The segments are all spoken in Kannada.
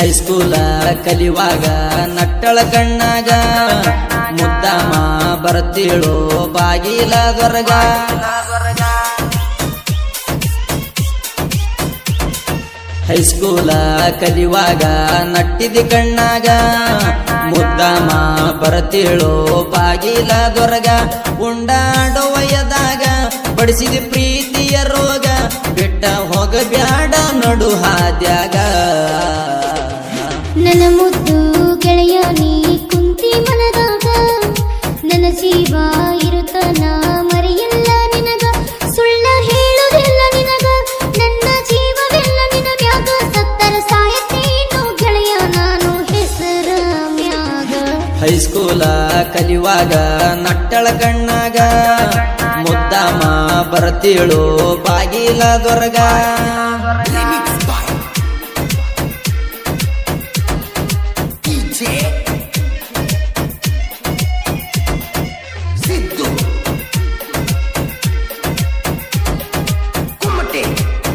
ಹೈಸ್ಕೂಲ ಕಲಿಯುವಾಗ ನಟ್ಟಳ ಕಣ್ಣಾಗ ಮುದ್ದಾಮ ಬರ್ತಿಳು ಬಾಗಿಲ ದೊರಗ ಹೈಸ್ಕೂಲ ಕಲಿಯುವಾಗ ನಟ್ಟಿದಿ ಕಣ್ಣಾಗ ಮುದ್ದಾಮ ಬರ್ತಿಳು ಬಾಗಿಲ ದೊರಗ ಉಂಡಾಡೋ ವಯದಾಗ ಬಡಿಸಿದ ಪ್ರೀತಿಯ ರೋಗ ಬಿಟ್ಟ ಹೋಗ ಬ್ಯಾಡ ನಡು ಹಾದ್ಯಾಗ ನನ್ನ ಮುದ್ದು ಗೆಳೆಯ ನೀ ಕುಂತಿ ಮನದಾಗ ನನ್ನ ಜೀವ ಇರುತ್ತನ ಮರೆಯಲ್ಲ ನಿನಗ ಸುಳ್ಳ ಹೇಳುವುದಿಲ್ಲ ನಿನಗ ನನ್ನ ಜೀವವೆಲ್ಲ ನಿನ ಮ್ಯಾಗ ಸತ್ತರ ಸಾಯತ್ತೇನು ಗೆಳೆಯ ನಾನು ಹೆಸರ ಮ್ಯಾಗ ಹೈಸ್ಕೂಲ ಕಲಿಯುವಾಗ ನಟ್ಟಳ ಕಣ್ಣಾಗ ಮುದ್ದಾಮ ಬರ್ತಿಳು ಬಾಗಿಲ ದೊರಗ Remix by DJ Siddu Kumate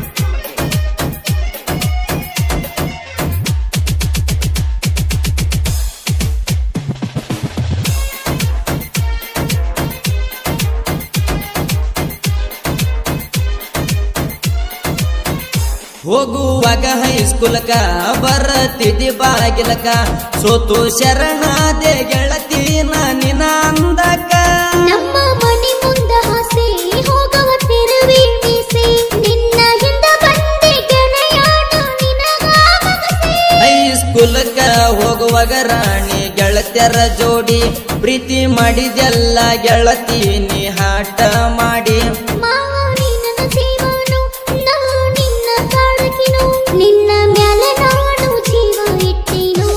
ಹೋಗುವಾಗ ಹೈಸ್ಕೂಲಕ ಬರತಿದಿ ಬಾಗಿಲಕ ಸೋತು ಶರಣಾದೆ ಗೆಳತಿ ನಿನ ಅಂದಕ ನಮ್ಮ ಮನೆ ಮುಂದ ಹಸಿ ಹೋಗವ ತಿರುವಿ ಮೀಸಿ ನಿನ್ನ ಹಿಂದ ಬಂದೆ ಗೆಳೆಯಾಟ ನಿನಗ ಮಗಸಿ ಹೈಸ್ಕೂಲಕ ಹೋಗುವಾಗ ರಾಣಿ ಗೆಳತ್ಯರ ಜೋಡಿ ಪ್ರೀತಿ ಮಾಡಿದೆಲ್ಲ ಗೆಳತಿ ನೀ ಹಾಟ ಮಾಡಿ ಮಾವ ನೀ ನನ್ನ ಜೀವನು ನಾ ನಿನ್ನ ಕಾಡಕಿನು ನಿನ್ನ ಮ್ಯಾಲ ನಾನು ಜೀವ ಇಟ್ಟಿನು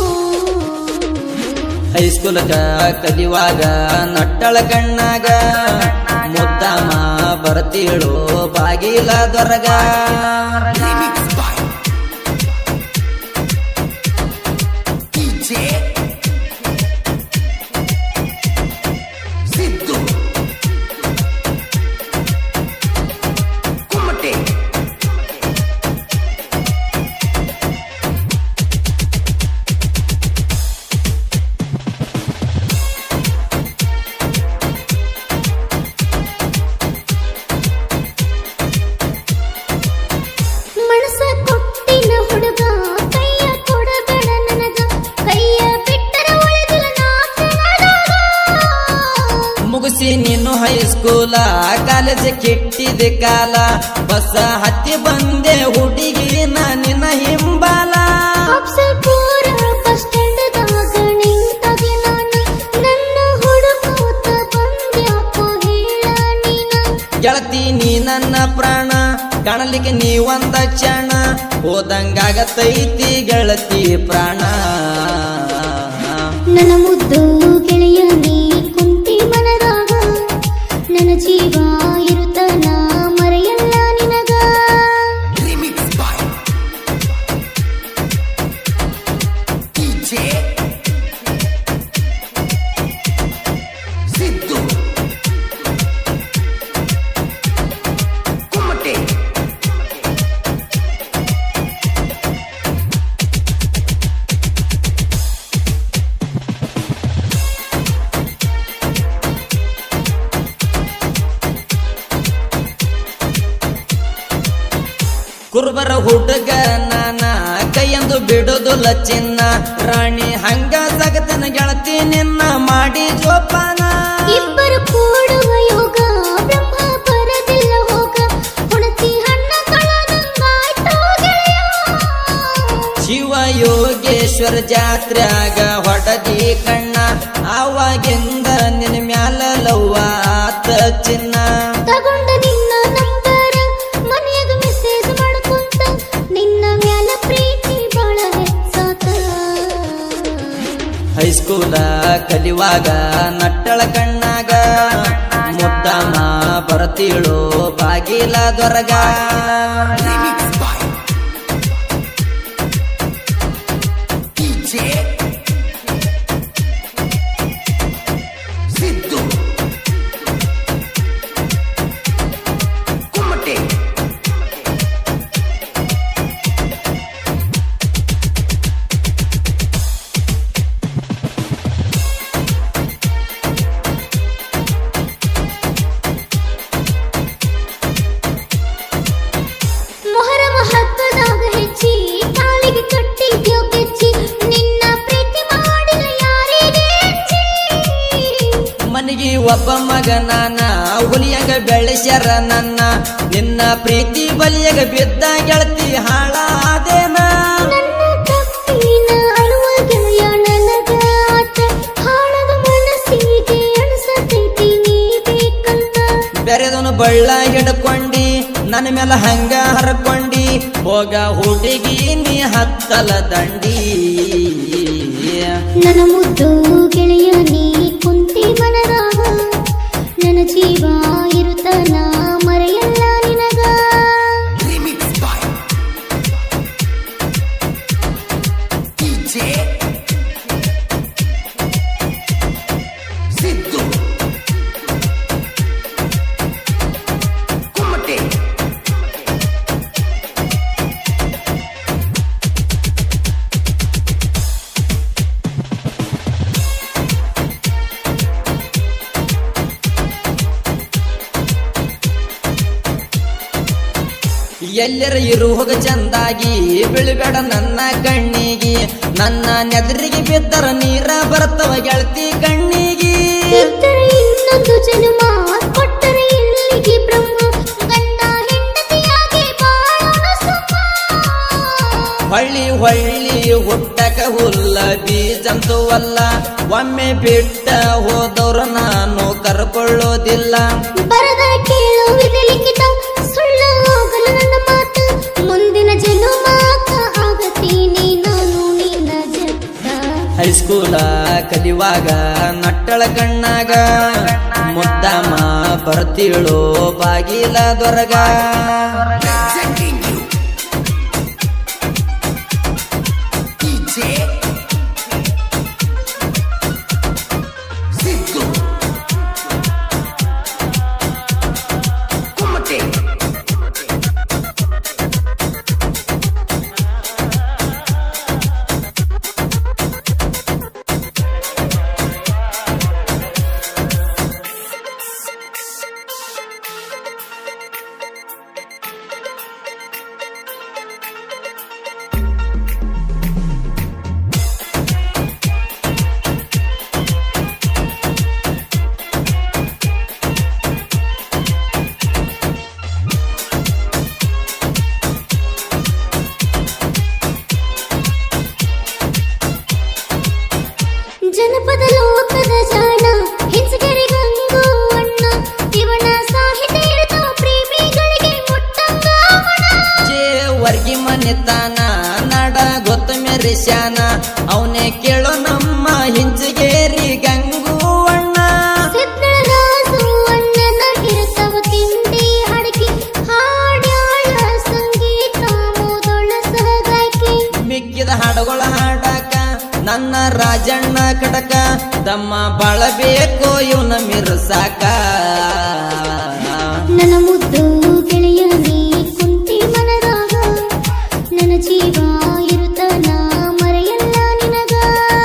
ಹೈಸ್ಕೂಲಕ ಕಲಿಯುವಾಗ ನಟ್ಟಳ ಕಣ್ಣಾಗ ಮುದ್ದಾಮ ಬರ್ತಿಳು ಬಾಗಿಲ ದೊರಗ Remix by DJ Siddu Kumate ಮನಸ ಕೊಟ್ಟಿನ ಹುಡುಗ ಕೈಯ ಕೊಡಬೇಡ ನನಗ ಕೈಯ ಬಿಟ್ಟರ ಉಳಿದಿಲ್ಲ ನಾ ಕ್ಷಣದಾಗ. ಮುಗಿಸಿ ನೀನು ಹೈಸ್ಕೂಲ ಕಾಲೇಜ್ ಕೆಟ್ಟಿದೆ ಕಾಲ ಬಸ್ ಹತ್ತಿ ಬಂದೆ ಹುಡುಗಿ ನಿನ್ನ ಹಿಂಬಾಲ ಅಪ್ಸಪುರ ಬಸ್ ಸ್ಟ್ಯಾಂಡ್ದಾಗ ನಿಂತಾಗೆ ನಾನು ನನ್ನ ಹುಡುಕೋತ ಬಂದ್ಯಾಕೋ ಹೇಳ ನೀನ ಗೆಳತಿ ನೀ ನನ್ನ ಪ್ರಾಣ ಕಾಣಲಿಕ್ಕೆ ನೀ ಒಂದ ಕ್ಷಣ ಹೋದಂಗಾಗತೈತಿ ಗೆಳತಿ ಪ್ರಾಣ ನನ್ನ ಮುದ್ದು ಗೆಳೆಯ ನೀ ಕುಂತಿ ಮನದಾಗ ನನ್ನ ಜೀವ ಇರುತ್ತನ ಮರೆಯಲ್ಲ ನಿನಗ Remix by DJ Siddu Kumate ಕುರ್ಬರ ಹುಡುಗ ನಾನ ಕೈಯಂದು ಬಿಡೋದುಲ್ಲ ಚಿನ್ನ ರಾಣಿ ಹಂಗ ಸಗತನ ಗೆಳತಿ ನಿನ್ನ ಮಾಡಿ ಜೋಪಾನ ಇಬ್ಬರು ಕೂಡುವ ಯೋಗ ಬ್ರಹ್ಮ ಬರದಿಲ್ಲ ಹೋಗ ಹುಣಸಿ ಹಣ್ಣ ಕಳದಂಗಾಯ್ತು ಗೆಳೆಯ ಶಿವ ಯೋಗೇಶ್ವರ ಜಾತ್ರ್ಯಾಗ ಹೊಡದಿ ಕಣ್ಣ ಅವಾಗಿಂದ ನಿನ್ನ ಮ್ಯಾಲ ಲವ್ವ ಆತ ಚಿನ್ನ ತಗೊಂಡ ನಿನ್ನ ನಂಬರ ಮನೆಯಾಗ ಮೆಸೇಜ್ ಮಾಡ್ಕೊಂತ ನಿನ್ನ ಮ್ಯಾಲ ಪ್ರೀತಿ ಬಾಳ ಹೆಚ್ಚಾತ ಹೈಸ್ಕೂಲ ಕಲಿಯುವಾಗ ನಟ್ಟಳ ಕಣ್ಣಾಗ ಮುದ್ದಾಮ ಬರ್ತಿಳು ಬಾಗಿಲ ದೊರಗ Remix by DJ Siddu Kumate ಒಬ್ಬ ಮಗನಾನ ಹುಲಿಯಂಗ ಬೆಳೆಸ್ಯಾರ ನನ್ನ ನಿನ್ನ ಪ್ರೀತಿ ಬಲಿಯಗ ಬಿದ್ದ ಗೆಳತಿ ಹಾಳಾದೇನ ನನ್ನ ತಪ್ಪಿನ ಅಳುವ ಗೆಳೆಯ ನನಗ ಆತ ಹಾಳದ ಮನಸ್ಸಿಗೆ ಅನಿಸತೈತಿ ನೀ ಬೇಕಂತ ಬೆರೆದನು ಬಳ್ಳ ಹಿಡ್ಕೊಂಡಿ ನನ್ನ ಮೇಲೆ ಹಂಗ ಹರ್ಕೊಂಡಿ ಹೋಗ ಹುಡುಗಿ ನೀ ಹತ್ತಲ ದಂಡಿ ನನ್ನ ಮುದ್ದು ಗೆಳೆಯ ನೀ ಕುಂತಿ ಮನದಾಗ ನನ್ನ ಜೀವ ಇರುತ್ತನ ಮರೆಯಲ್ಲ ನಿನಗ Remix by DJ Siddu Kumate ಎಲ್ಲರ ಇರು ಹೋಗ ಚಂದಾಗಿ ಬೀಳ್ಬೇಡ ನನ್ನ ಕಣ್ಣಿಗೆ ನನ್ನ ನೆದರಿಗೆ ಬಿದ್ದರ ನೀರ ಬರ್ತವ ಗೆಳತಿ ಕಣ್ಣಿಗೆ ಇದ್ದರೆ ಇನ್ನೊಂದು ಜನ್ಮ ಕೊಟ್ಟರೆ ಇಲ್ಲಿಗೆ ಬ್ರಹ್ಮ ಗಂಡ ಹೆಂಡತಿಯಾಗಿ ಬಾಳೋಣ ಸುಮ್ಮ ಹೊಳ್ಳಿ ಹೊಳ್ಳಿ ಹುಟ್ಟಕ ಹುಲ್ಲ ಬೀಜಂತು ಅಲ್ಲ ಒಮ್ಮೆ ಬಿಟ್ಟ ಹೋದವ್ರ ನಾನು ಕರ್ಕೊಳ್ಳೋದಿಲ್ಲ ಬರದ ಕೇಳುವಿದೆ ಲಿಖಿತ ಸುಳ್ಳು ಹೋಗಲು ನನ್ನ ಮಾತು ಮುಂದಿನ ಜನುಮಾಕ ಆಗತೀನಿ ನಾನು ನಿನ್ನ ಜತ್ತ ಹೈಸ್ಕೂಲ ಕಲಿಯುವಾಗ ನಟ್ಟಳ ಕಣ್ಣಾಗ ಮುದ್ದಮ್ಮ ಬರ್ತಿಳು ಬಾಗಿಲ ದೊರಗ Presenting you DJ Siddu Kumate ಜನಪದ ಲೋಕದ ಜಾಣ ಹಿಂಸಗರಿ ಗಂಗು ಅಣ್ಣ ಇವನ ಸಾಹಿತ್ಯ ಇಳಿದ ಪ್ರೇಮಿಗಳಿಗೆ ಮುಟ್ಟಂಗಾವಣ ಜೇ ವರ್ಗಿ ಮನೆತಾನ ನಡ ಗೊತ್ತ ಮೆರಿಸ್ಯಾನ ಅವನೇ ಕೇಳೋ ನಮ್ಮ ಹಿಂಚಗೇರಿ ಗಂಗು ಅಣ್ಣ ಸಿದ್ಧಳ ರಾಸು ಅಣ್ಣನ ಇರುತ್ತವ ತಿಂಡಿ ಹಡಕಿ ಹಾಡ್ಯಾಳ ಸಂಗೀತ ಮೋದೊಳ ಸಹಗಾಯ್ಕಿ ಮಿಕ್ಕಿದ ಹಾಡುಗಳ ಹಾಡಕ ನನ್ನ ರಾಜಣ್ಣ ಕಡಕ ದಮ್ಮ ಬಾಳಬೇಕು ಇವನ ಮಿರ್ಸಾಕ ನನ್ನ ಮುದ್ದು ಗೆಳೆಯ ನೀ ಕುಂತಿ ಮನದಾಗ ನನ್ನ ಜೀವ ಇರುತ್ತನ ಮರೆಯಲ್ಲ ನಿನಗ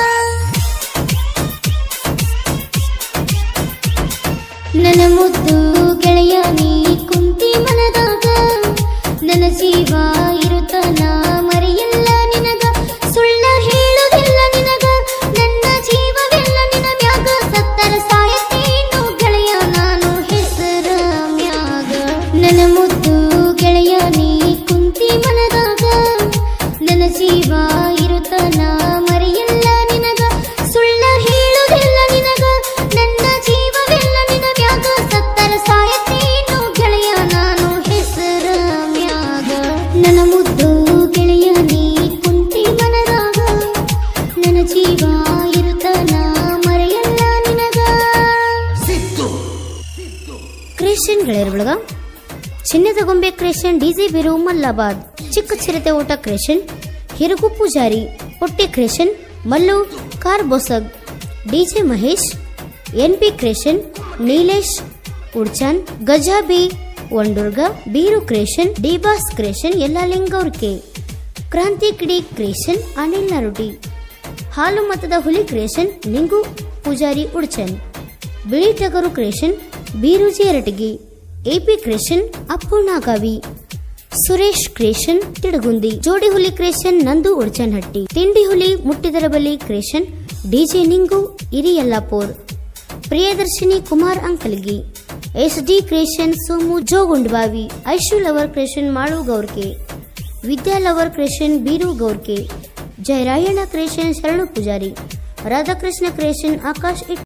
ನನ್ನ ಮುದ್ದು ಗೆಳೆಯ ನೀ ಕುಂತಿ ಮನದಾಗ ನನ್ನ ಜೀವ ಇರುತ್ತನ ಮರೆಯಲ್ಲ ನಿನಗ ಸುಳ್ಳ ಹೇಳುವುದಿಲ್ಲ ನಿನಗ ನನ್ನ ಜೀವವೆಲ್ಲ ನಿನ ಮ್ಯಾಗ ಸತ್ತರ ಸಾಯತೇನು ಗೆಳೆಯ ನಾನು ಹೆಸರ ಮ್ಯಾಗ ನನ್ನ ಮುದ್ದು ಗೆಳೆಯ ನೀ ಕುಂತಿ ಮನದಾಗ ನನ್ನ ಜೀವ ಇರುತ್ತನ ಮರೆಯಲ್ಲ ನಿನಗ ಸುಳ್ಳ ಹೇಳುವುದಿಲ್ಲ ನಿನಗ ನನ್ನ ಜೀವವೆಲ್ಲ ನಿನ ಮ್ಯಾಗ ಸತ್ತರ ಸಾಯತೇನು ಗೆಳೆಯ ನಾನು ಹೆಸರ ಮ್ಯಾಗ ನನ್ನ ಮುದ್ದು ಗೆಳೆಯ ನೀ ಕುಂತಿ ಮನದಾಗ ನನ್ನ ಜೀವ ಇರುತ್ತನ ಮರೆಯಲ್ಲ ನಿನಗ Siddu ಕ್ರಿಶ್ಚಿಯನ್ ಗೆಳೆಯರ ಬಳಗ ಚಿನ್ನದ ಗೊಂಬೆ ಕ್ರಿಶ್ಚಿಯನ್ ಡಿಜೆ ಬಿರು ಮಲ್ಲಾಬಾದ್ ಚಿಕ್ಕ ಚಿರತೆ ಊಟ ಕ್ರಿಶ್ಚಿಯನ್ ಹಿರುಗು ಪೂಜಾರಿ ಪೊಟ್ಟೆ ಕ್ರಿಶ್ಚಿಯನ್ ಮಲ್ಲು ಕಾರ್ ಬೊಸಗ್ DJ Mahesh N P Christian Nilesh Udchan ಗಜಾಬಿ ಒಂಡುರ್ಗ ಬೀರು ಕ್ರೇಷನ್ ಡಿಬಾಸ್ ಕ್ರೇಷನ್ ಯಲ್ಲಾಲಿಂಗೌರ್ಕೆ ಕ್ರಾಂತಿ ಕಿಡಿ ಕ್ರೇಷನ್ ಅನಿಲ್ ನರುಟಿ ಹಾಲು ಮತದ ಹುಲಿ ಕ್ರೇಷನ್ ನಿಂಗು ಪೂಜಾರಿ ಉಡ್ಚನ್ ಬಿಳಿ ಟಗರು creation Biruji Eratagi AP creation Appu Nagavi Suresh creation Tidagundi ಜೋಡಿ ಹುಲಿ ಕ್ರೇಷನ್ ನಂದು ಉಡ್ಚನ್ಹಟ್ಟಿ ತಿಂಡಿ ಹುಲಿ ಮುಟ್ಟಿದರ ಬಲಿ creation DJ Ningu Iriyallapur Priyadarshini Kumar Ankalgi S D creation Somu Jogundbavi Aishu lover creation Malu Gaurke Vidya lover creation Biru Gaurke Jayarayana creation Sharanu Pujari Radhakrishna creation Akash it